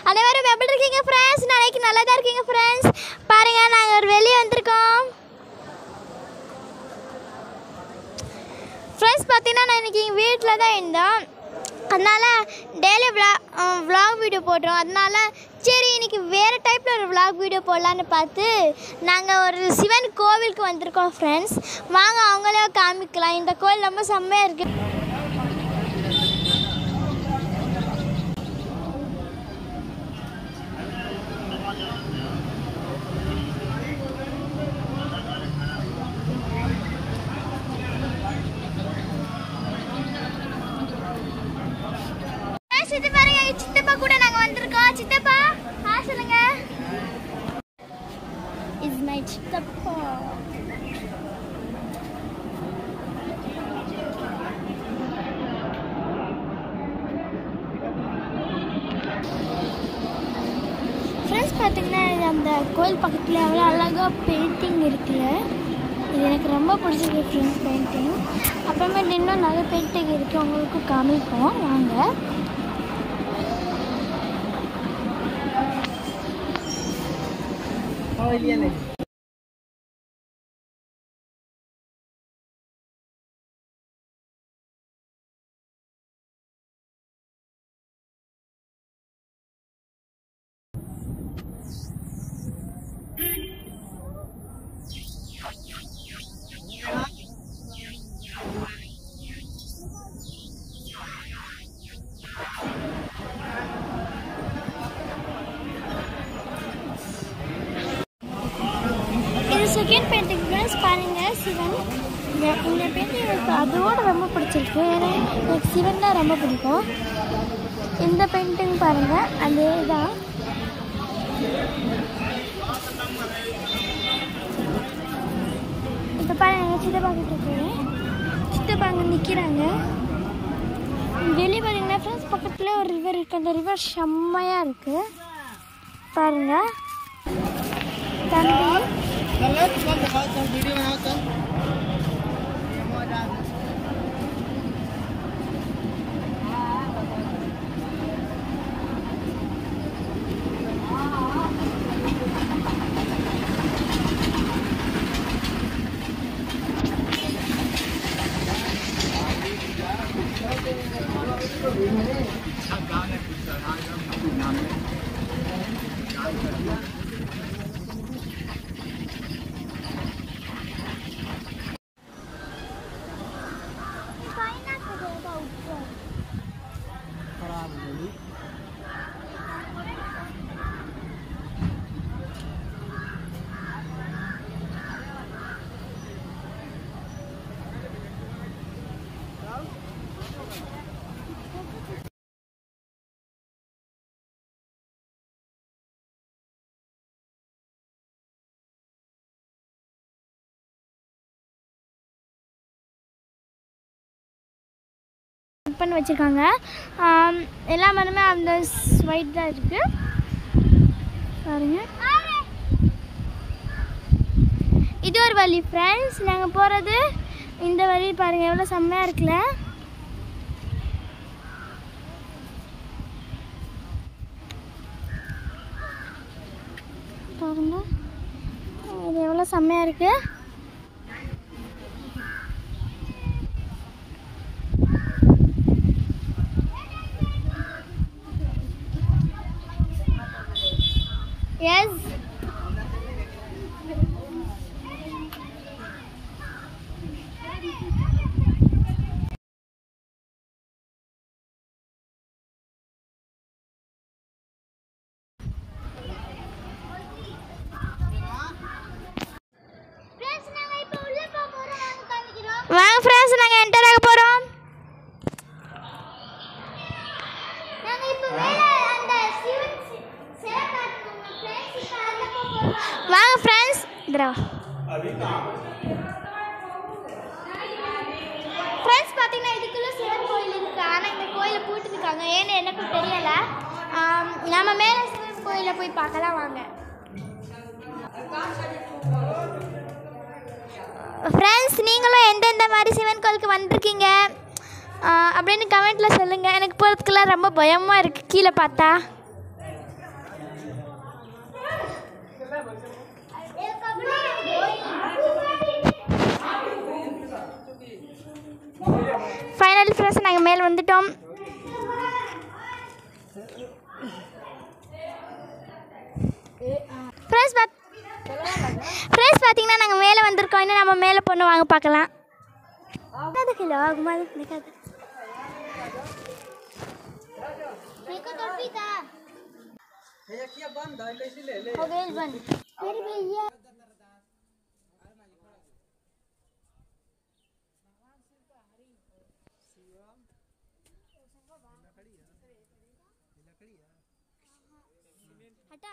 அனைவரும் எப்படி இருக்கீங்க ஃப்ரெண்ட்ஸ் நாளைக்கு நல்லா தான் இருக்கீங்க ஃப்ரெண்ட்ஸ் பாருங்க நாங்கள் ஒரு வெளியே வந்திருக்கோம் ஃப்ரெண்ட்ஸ் பார்த்தீங்கன்னா நான் இன்றைக்கி வீட்டில் தான் இருந்தோம் அதனால் டெய்லி விளா விலாக் வீடியோ போடுறோம் அதனால சரி இன்னைக்கு வேறு டைப்பில் ஒரு விலாக் வீடியோ போடலான்னு பார்த்து நாங்கள் ஒரு சிவன் கோவிலுக்கு வந்திருக்கோம் ஃப்ரெண்ட்ஸ் வாங்க அவங்களே காமிக்கலாம் இந்த கோவில் ரொம்ப செம்மையாக இருக்குது சித்தி பாருங்க சித்தப்பா கூட நாங்க வந்திருக்கோம் சித்தப்பா ஆ சொல்லுங்க இஸ் மை சித்தப்பா ஃப்ரெண்ட்ஸ் பார்த்தீங்கன்னா இது அந்த கோயில் பக்கத்தில் எவ்வளோ அழகாக பெயிண்டிங் இருக்குல்ல இது எனக்கு ரொம்ப பிடிச்சிருக்கு ஃப்ரெண்ட்ஸ் பெயிண்டிங் அப்புறமேட்டு இன்னும் நிறைய பெயிண்டிங் இருக்குது உங்களுக்கு காமிப்போம் வாங்க இது செகண்ட் பெயிண்டிங் ஃப்ரெண்ட்ஸ் பாருங்க சிவன் இந்த இந்த பெயிண்டிங் எனக்கு அதோட ரொம்ப பிடிச்சிருக்கு ஏன்னா எனக்கு சிவன் தான் ரொம்ப பிடிக்கும் இந்த பெயிண்டிங் பாருங்க அதே தான் இப்போ பாருங்க எங்கள் சித்தப்பா கிட்ட போய் சித்தப்பா அங்கே நிற்கிறாங்க வெளியே பார்த்தீங்கன்னா ஃப்ரெண்ட்ஸ் பக்கத்தில் ஒரு ரிவர் இருக்குது அந்த ரிவர் செம்மையாக இருக்குது பாருங்க தம்பி பண்ணி வச்சுருக்காங்க ஆம், எல்லா மரமே அந்த ஒயிட் தான் இருக்குது பாருங்க இது ஒரு வழி ஃப்ரெண்ட்ஸ் நாங்கள் போகிறது இந்த வழி பாருங்கள் எவ்வளோ செம்மையாக இருக்குல்ல பாருங்க இது எவ்வளோ செம்மையாக இருக்குது எஸ் வாங்க ஃப்ரெண்ட்ஸ் நாங்கள் என்டர் ஆக போகிறோம் வாங்க ஃப்ரெண்ட்ஸ் இதரா ஃப்ரெண்ட்ஸ் பார்த்தீங்கன்னா இதுக்குள்ள சிவன் கோயில் இருக்கு ஆனால் இந்த கோயிலை பூட்டிருக்காங்க ஏன்னு எனக்கும் தெரியல ஆம், நம்ம மேலே சிவன் கோயிலில் போய் பார்க்கலாம் வாங்க ஃப்ரெண்ட்ஸ் நீங்களும் எந்தெந்த மாதிரி சிவன் கோயிலுக்கு வந்திருக்கீங்க ஆ, அப்படின்னு கமெண்ட்டில் சொல்லுங்கள் எனக்கு போகிறதுக்குலாம் ரொம்ப பயமாக இருக்குது கீழே பார்த்தா ஃபைனல் ஃப்ரெண்ட்ஸ் நாங்கள் மேலே வந்துட்டோம் ஃப்ரெண்ட்ஸ் பாத் ஃப்ரெண்ட்ஸ் பார்த்தீங்கன்னா நாங்கள் மேலே வந்திருக்கோம் இன்னும் நம்ம மேலே பொண்ணு வாங்க பார்க்கலாம் அது கிலோ ஆகுமா நிற்காது हो गई बंद मेरे भैया हटा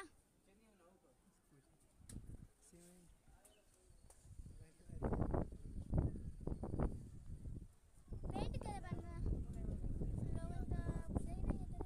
पेंट करे बनना लोगों का सही नहीं है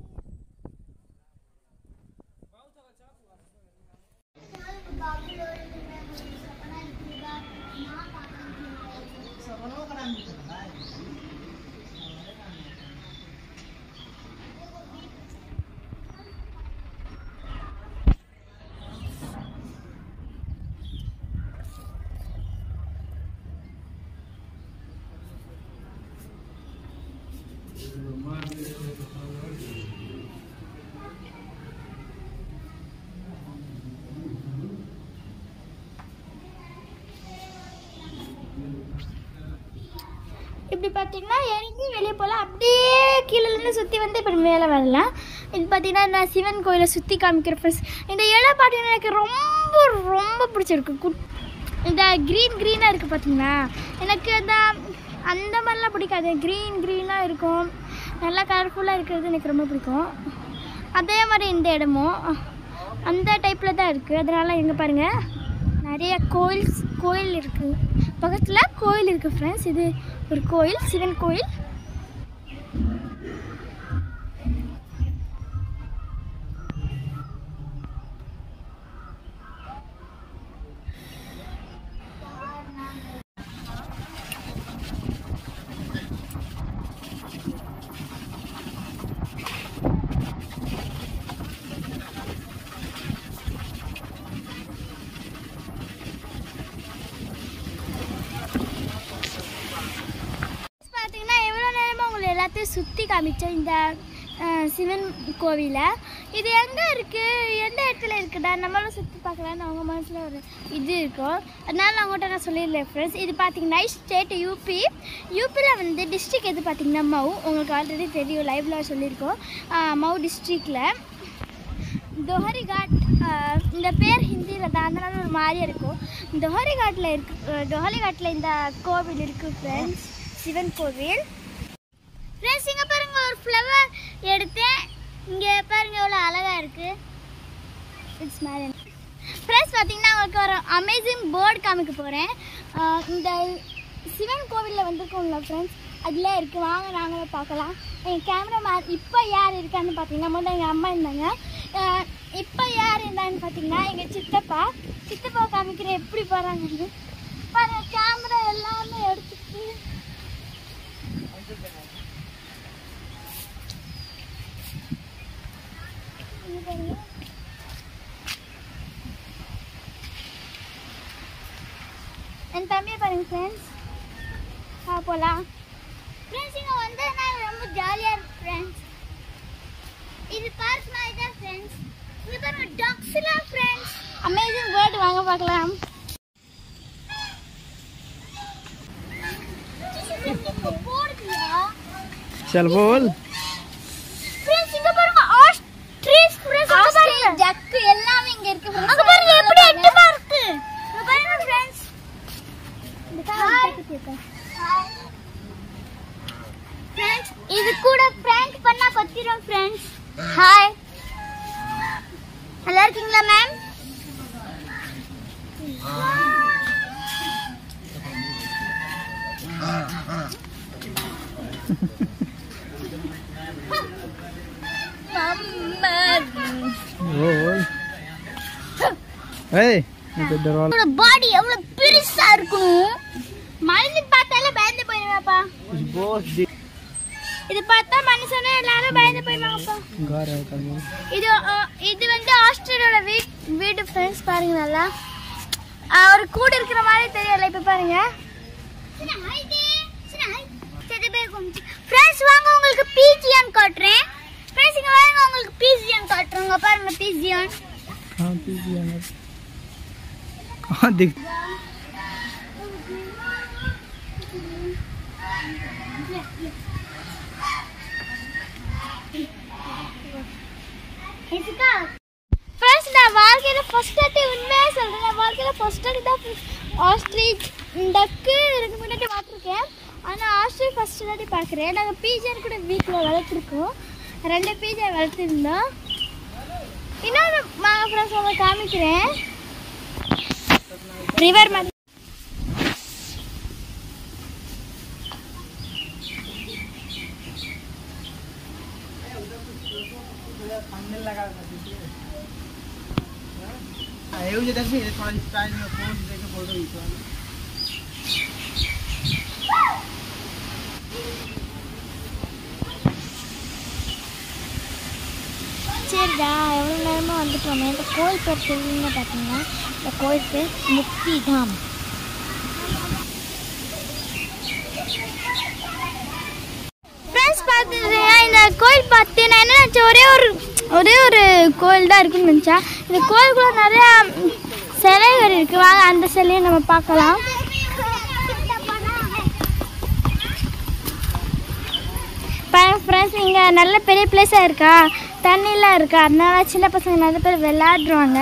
இப்படி பார்த்தீங்கன்னா இறங்கி வெளியே போகலாம் அப்படியே கீழே இருந்து சுற்றி வந்து இப்போ மேலே வரலாம் இது பார்த்தீங்கன்னா நான் சிவன் கோயிலை சுற்றி காமிக்கிற ஃப்ரெண்ட்ஸ் இந்த இடம் பார்த்தீங்கன்னா எனக்கு ரொம்ப ரொம்ப பிடிச்சிருக்கு குட் இந்த க்ரீன் க்ரீனாக இருக்குது பார்த்தீங்களா எனக்கு அந்த அந்த மாதிரிலாம் பிடிக்காது க்ரீன் க்ரீனாக இருக்கும் நல்லா கலர்ஃபுல்லாக இருக்கிறது எனக்கு ரொம்ப பிடிக்கும் அதே மாதிரி இந்த இடமும் அந்த டைப்பில் தான் இருக்குது அதனால் எங்கே பாருங்கள் நிறைய கோயில்ஸ் கோயில் இருக்குது பக்கத்தில் கோயில் இருக்குது ஃப்ரெண்ட்ஸ் இது ஒரு கோயில் சிவன் கோயில் பார்த்தீங்கன்னா எவ்வளோ நேரமாக உங்களை எல்லாத்தையும் சுற்றி காமிச்சோம் இந்த அஹ், சிவன் கோவிலை இது எங்கே இருக்குது எந்த இடத்துல இருக்குடா நம்மளும் சுற்றி பார்க்கலான்னு அவங்க மனசில் ஒரு இது இருக்கும் அதனால நான் உங்கள்கிட்ட நான் சொல்லிடுறேன் ஃப்ரெண்ட்ஸ் இது பார்த்தீங்கன்னா ஸ்டேட் யூபி யூபியில் வந்து டிஸ்ட்ரிக் எது பார்த்தீங்கன்னா மவு உங்களுக்கு ஆல்ரெடி தெரியும் லைவ்ல சொல்லியிருக்கோம் அஹ், மவு டிஸ்ட்ரிக்டில் தொஹரி காட் ஆஹ், இந்த பேர் ஹிந்தியில் தான் அதனால ஒரு மாதிரியா இருக்கும் தொஹரி காட்டில் இருக்கு அஹ், தொஹரி காட்டில் இந்த கோவில் இருக்குது ஃப்ரெண்ட்ஸ் சிவன் கோவில் ஃப்ரெண்ட்ஸ் இங்கே பாருங்க ஒரு ஃப்ளவர் எடுத்தேன் இங்கே பாருங்க எவ்வளோ அழகாக இருக்குது இட்ஸ் மேரன் ஃப்ரெண்ட்ஸ் பார்த்தீங்கன்னா உங்களுக்கு ஒரு அமேசிங் போர்டு காமிக்க போகிறேன் இந்த சிவன் கோவிலில் வந்திருக்கோம்ல ஃப்ரெண்ட்ஸ் அதில் இருக்குது வாங்க நாங்களும் பார்க்கலாம் எங்கள் கேமராமேன் இப்போ யார் இருக்கான்னு பார்த்தீங்கன்னா முதல்ல எங்கள் அம்மா இருந்தாங்க அஹ், இப்போ யார் இருந்தான்னு பார்த்தீங்கன்னா எங்கள் சித்தப்பா சித்தப்பா காமிக்கிற எப்படி போகிறாங்கன்னு பாருங்க கேமரா எல்லாமே எடுத்துட்டு இங்க பாருங்க என் தம்பியை பாருங்க ஃப்ரெண்ட்ஸ் ஆ போகலாம் ஃப்ரெண்ட்ஸ் இங்கே வந்து நான் ரொம்ப ஜாலியாக இருக்கு ஃப்ரெண்ட்ஸ் இது பார்க் மாதிரி தான் ஃப்ரெண்ட்ஸ் இங்கே பாருங்க டாக்ஸ்லாம் ஃப்ரெண்ட்ஸ் அமேசிங் பேர்டு வாங்க பார்க்கலாம் போடுறியா चल बोल ஃப்ரெண்ட்ஸ் இங்க பாருங்க ஆஸ்ட்ரிச் ஃப்ரெண்ட்ஸ் அங்க பாருங்க ஜக் எல்லாமே இங்க இருக்கு ஃப்ரெண்ட்ஸ் அங்க பாருங்க எப்படி எட்டுமா இருக்கு இங்க பாருங்க ஃப்ரெண்ட்ஸ் ஃப்ரெண்ட்ஸ் இது கூட பிராங்க் பண்ணா கொத்திரும் ஃப்ரெண்ட்ஸ் ஹாய் நல்லா இருக்கீங்களா மேம் बोल ए इधर वाला உங்களோட பாடி எவ்வளவு பெருசா இருக்கும் மனிதன் பார்த்தாலே பயந்து போயிருவாப்பா कुछ बोस दी இது பார்த்தா மனுஷனே எல்லாரும் பயந்து போயிருவாங்கப்பா घर है कभी இது அஹ், இது வந்து ஆஸ்திரேலியோட வீட் வீடு ஃப்ரெண்ட்ஸ் பாருங்க நல்லா அஹ், ஒரு கூடு இருக்கிற மாதிரி தெரியல இப்ப பாருங்க சின்ன பேர் குமிச்சு ஃப்ரெண்ட்ஸ் வாங்க உங்களுக்கு பிஜியான் காட்டுறேன் ஃப்ரெண்ட்ஸ் இங்க பாருங்க உங்களுக்கு பிஜியான் காட்டுறேங்க பாருங்க பிஜியான் हाँ पीजिए अंदर हाँ दिख ஃப்ரெண்ட்ஸ் நான் வாழ்க்கையில ஃபர்ஸ்ட் வாட்டி உண்மையாக சொல்கிறேன் நான் வாழ்க்கையில ஃபர்ஸ்ட் வாட்டி தான் ஆஸ்ட்ரிச் டக்கு ரெண்டு மூணு வாட்டி பார்த்துருக்கேன் ஆனால் ஆஸ்ட்ரிச் ஃபர்ஸ்ட் வாட்டி பார்க்குறேன் நாங்கள் பீஜர் கூட வீட்டில் வளர்த்துருக்கோம் ரெண்டு பீஜர் வளர்த்துருந்தோம் இன்னொன்று வாங்க ஃப்ரெண்ட்ஸ் உங்களுக்கு காமிக்கிறேன் ரிவர் மாதிரி એવું જે દેખી થોડા સ્ટાइल में पोज देके फोटो खींचवाना சரிடா எவ்வளோ நேரமாக வந்துட்டோமே இந்த கோயில் பேர் தெரியுங்க பார்த்தீங்கன்னா இந்த கோயில் பேர் முக்தி தாம் ஃப்ரெண்ட்ஸ் பார்த்துருந்தீங்க இந்த கோயில் பார்த்து நான் என்ன நினச்சேன் ஒரே ஒரு ஒரே ஒரு கோயில் தான் இருக்குன்னு நினச்சேன் இந்த கோயிலுக்குள்ள நிறையா சிலைகள் இருக்குது வாங்க அந்த சிலையை நம்ம பார்க்கலாம் பாருங்க ஃப்ரெண்ட்ஸ் இங்கே நல்ல பெரிய பிளேஸாக இருக்கா தண்ணிலாம் இருக்கா அதனால சின்ன பசங்க நிறைய பேர் விளையாடுறாங்க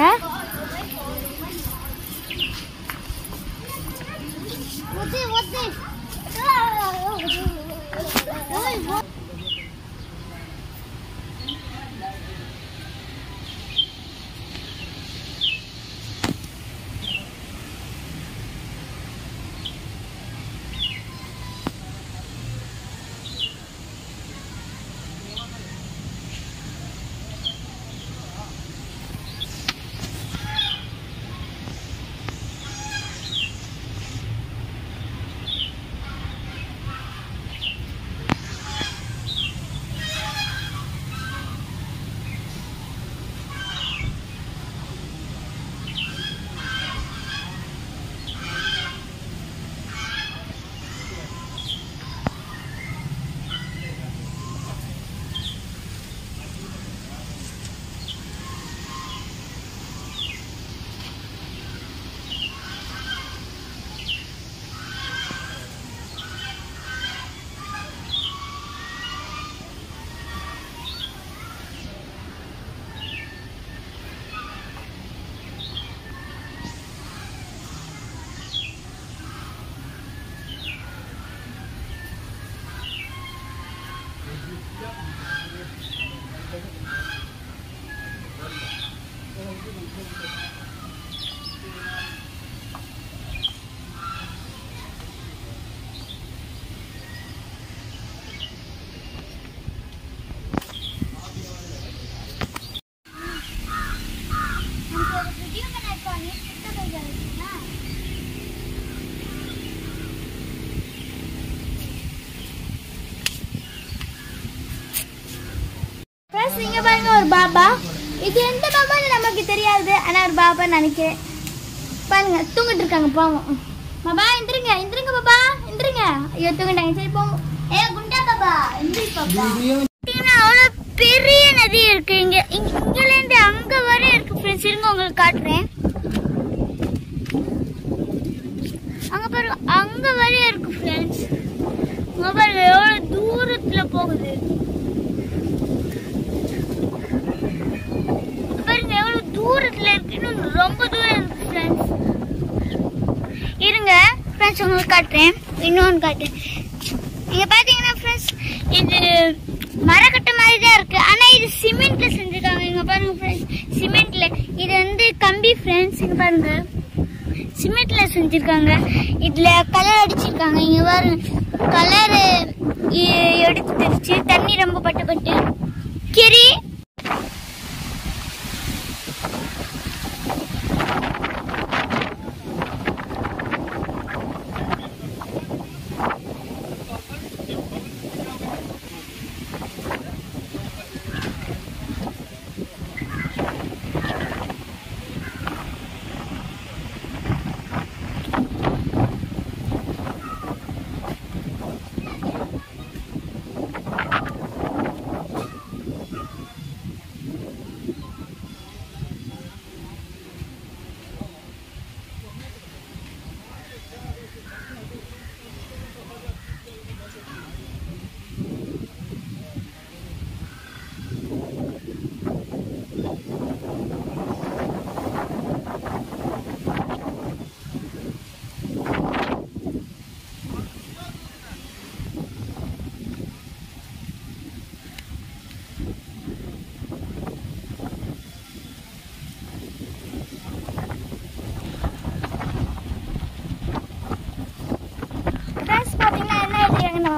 ஃப்ரெண்ட்ஸ் இங்கே பாருங்க ஒரு பாபா இது எந்த பாபான்னு நமக்கு தெரியாது ஆனால் ஒரு பாபா நினைக்கிறேன் பாருங்க தூங்கிட்டு இருக்காங்க பாவம் பாபா எந்திரிங்க எந்திரிங்க பாபா எந்திரிங்க ஐயோ தூங்கிட்டாங்க சரி போங்க ஏ குண்டா பாபா எந்திரி பாபா பார்த்தீங்கன்னா அவ்வளோ பெரிய நதி இருக்கு இங்க இங்க இங்கலேருந்து அங்க வரை இருக்கு ஃப்ரெண்ட்ஸ் இருங்க உங்களுக்கு காட்டுறேன் அங்க பாருங்க அங்க வரை இருக்கு ஃப்ரெண்ட்ஸ் அங்க பாருங்க எவ்வளவு தூரத்துல போகுது பாருங்க எவ்வளவு தூரத்துல இருக்கு இன்னும் ரொம்ப தூரம் இருக்கு ஃப்ரெண்ட்ஸ் இருங்க ஃப்ரெண்ட்ஸ் உங்களுக்கு காட்டுறேன் இன்னொன்று காட்டுறேன் இங்க பாத்தீங்கன்னா ஃப்ரெண்ட்ஸ் இது மரக்கட்டை மாதிரி தான் இருக்கு ஆனா இது சிமெண்ட்ல செஞ்சிருக்காங்க இங்க பாருங்க ஃப்ரெண்ட்ஸ் சிமெண்ட்ல இது வந்து கம்பி ஃப்ரெண்ட்ஸ் இங்க பாருங்க சிமெண்ட்ல செஞ்சிருக்காங்க இதுல கலர் அடிச்சிருக்காங்க இங்க பாருங்க கலர் எடுத்துருச்சு தண்ணி ரொம்ப பட்டு பட்டு கிரி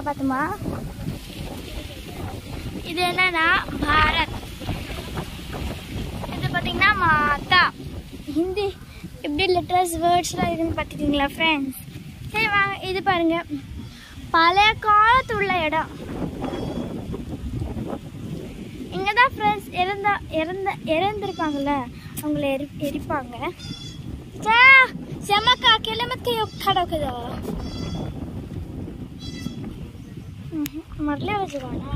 பார்த்தோமா இது என்னன்னா பாரத் இது பார்த்தீங்கன்னா மாதா ஹிந்தி எப்படி லெட்டர்ஸ் வேர்ட்ஸ்லாம் இருக்குன்னு பார்த்துக்கிங்களா ஃப்ரெண்ட்ஸ் சரி வாங்க இது பாருங்க பழைய காலத்து உள்ள இடம் இங்கே தான் ஃப்ரெண்ட்ஸ் இறந்தா இறந்த இறந்துருப்பாங்கல்ல அவங்கள எரி எரிப்பாங்க जा श्यामा का अकेले मत कहियो खड़ा होके जाओ मरले हो ना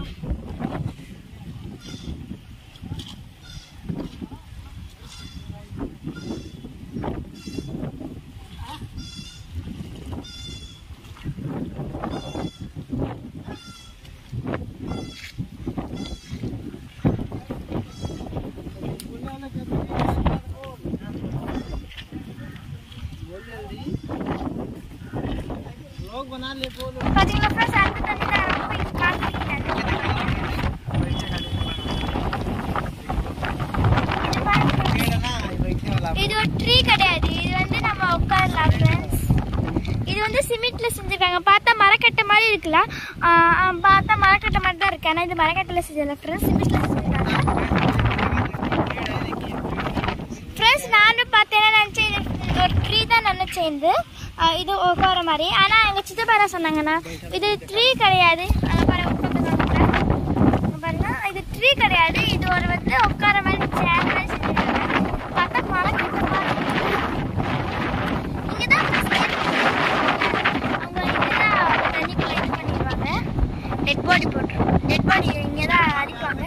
लोग बना ले बोलो பாத்தீங்களா ஃப்ரெண்ட்ஸ் அந்த தண்ணி தான் ரொம்ப இது பார்த்துருக்கீங்க இது பாருங்க पेड़ ना बैठने वाला இது ஒரு ட்ரீ கிடையாது இது வந்து நம்ம உட்காரலாம் ஃப்ரெண்ட்ஸ் இது வந்து சிமெண்ட்ல செஞ்சிருக்காங்க பார்த்தா மரக்கட்டை மாதிரி இருக்குல்ல ஆ, ஆ, பார்த்தா மரக்கட்டை மாதிரி தான் இருக்கு ஆனால் இது மரக்கட்டையில் செஞ்சல ஃப்ரெண்ட்ஸ் சிமெண்ட்ல செஞ்சிருக்காங்க ஃப்ரெண்ட்ஸ் நானும் பார்த்தேன் நினச்சேன் இது இது ஒரு ட்ரீ தான் நினச்சேன் இது ஆ, இது உட்கார மாதிரி ஆனால் எங்கள் சித்தப்பா என்ன சொன்னாங்கன்னா இது ட்ரீ கிடையாது அங்கே பாருங்க உட்காந்துருக்காங்க பாருங்க இது ட்ரீ கிடையாது இது ஒரு வந்து உட்கார மாதிரி சேர் மாதிரி செஞ்சிருக்காங்க பார்த்தா மரக்கட்டை மாதிரி இருக்கு. இங்க தான் அவங்க இங்கே தான் தண்ணிக்குள்ள இது பண்ணிடுவாங்க டெட் பாடி போட்டுரும் டெட் பாடி இங்கே தான் அடிப்பாங்க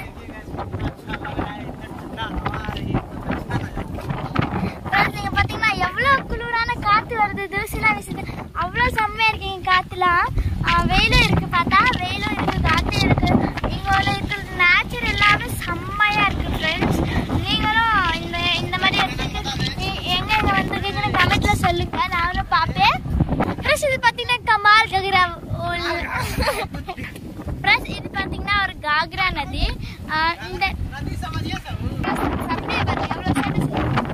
ஃப்ரெண்ட்ஸ் நீங்கள் பார்த்தீங்கன்னா எவ்வளோ குளிரான காற்று வருது தூசிலாம் வீசுது அவ்வளோ செம்மையாக இருக்கு இங்கே காற்றுலாம் வெயிலும் இருக்குது பார்த்தா வெயிலும் இருக்குது காற்று இருக்குது இங்கே உள்ள இருக்கிற நேச்சர் எல்லாமே செம்மையாக இருக்குது ஃப்ரெண்ட்ஸ் நீங்களும் இந்த இந்த மாதிரி இடத்துக்கு எ- எங்க எங்க வந்திருக்கீங்கன்னு கமெண்ட்ல சொல்லுங்க நானும் பார்ப்பேன் ஃப்ரெண்ட்ஸ் இது பார்த்தீங்கன்னா கமால் ககிரா ஃப்ரெண்ட்ஸ் இது பார்த்தீங்கன்னா ஒரு காக்ரா நதி ஆஹ் இந்த नदी समझिए सब சப்ளை பாருங்க எவ்வளோ சைடு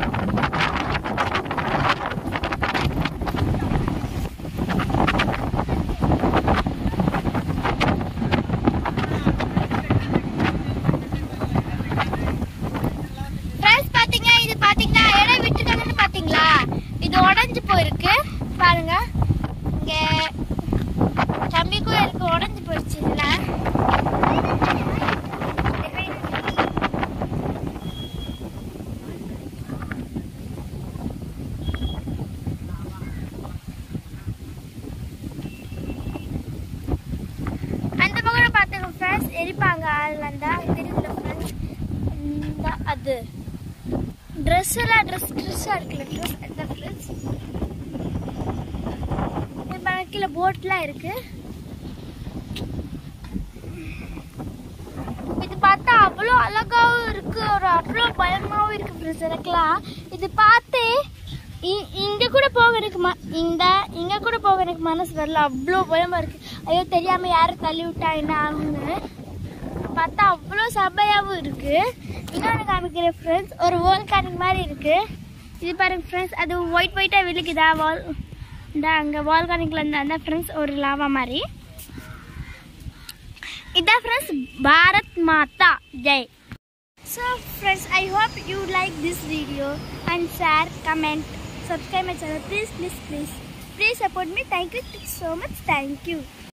ஃப்ரெண்ட்ஸ் பாத்தீங்க இது பாத்தீங்கன்னா இடம் விட்டுருக்காங்கன்னு பாத்தீங்களா இது உடைஞ்சு போயிருக்கு பாருங்க இங்க தம்பிக்கும் இருக்கு உடைஞ்சு போயிடுச்சு இதுல அந்த பக்கம் பார்த்துங்க ஃப்ரெண்ட்ஸ் எரிப்பாங்க ஆள் வந்தா தெரியல ஃப்ரெண்ட்ஸ் இந்த அது ட்ரெஸ் எல்லாம் ட்ரெஸ் ட்ரெஸ்ஸாக இருக்குல்ல ட்ரெஸ் அந்த ஃப்ரெண்ட்ஸ் கீழே போட்லாம் இருக்கு இது பார்த்தா அவ்வளோ அழகாவும் இருக்கு ஒரு அவ்வளோ பயமாவும் இருக்கு ஃப்ரெண்ட்ஸ் எனக்குலாம் இது பார்த்து இ- இங்க கூட போக எனக்கு ம இந்த இங்க கூட போக எனக்கு மனசு வரல அவ்வளோ பயமா இருக்கு ஐயோ தெரியாம யாரும் தள்ளி விட்டா என்ன ஆகும்னு பார்த்தா அவ்வளோ சபையாகவும் இருக்கு இன்னொன்று காமிக்கிறேன் ஃப்ரெண்ட்ஸ் ஒரு வால்கானிக் மாதிரி இருக்கு இது பாருங்க ஃப்ரெண்ட்ஸ் அது ஒயிட் ஒயிட்டாக விழுக்குதா வால் இந்த அங்கே வால்கானிக்ல இருந்து அந்த ஃப்ரெண்ட்ஸ் ஒரு லாவா மாதிரி இதான் ஃப்ரெண்ட்ஸ் பாரத் மாதா Jai So friends, I hope you like this video and share, comment, subscribe my channel. Please, please, please, please support me. Thank you so much. Thank you.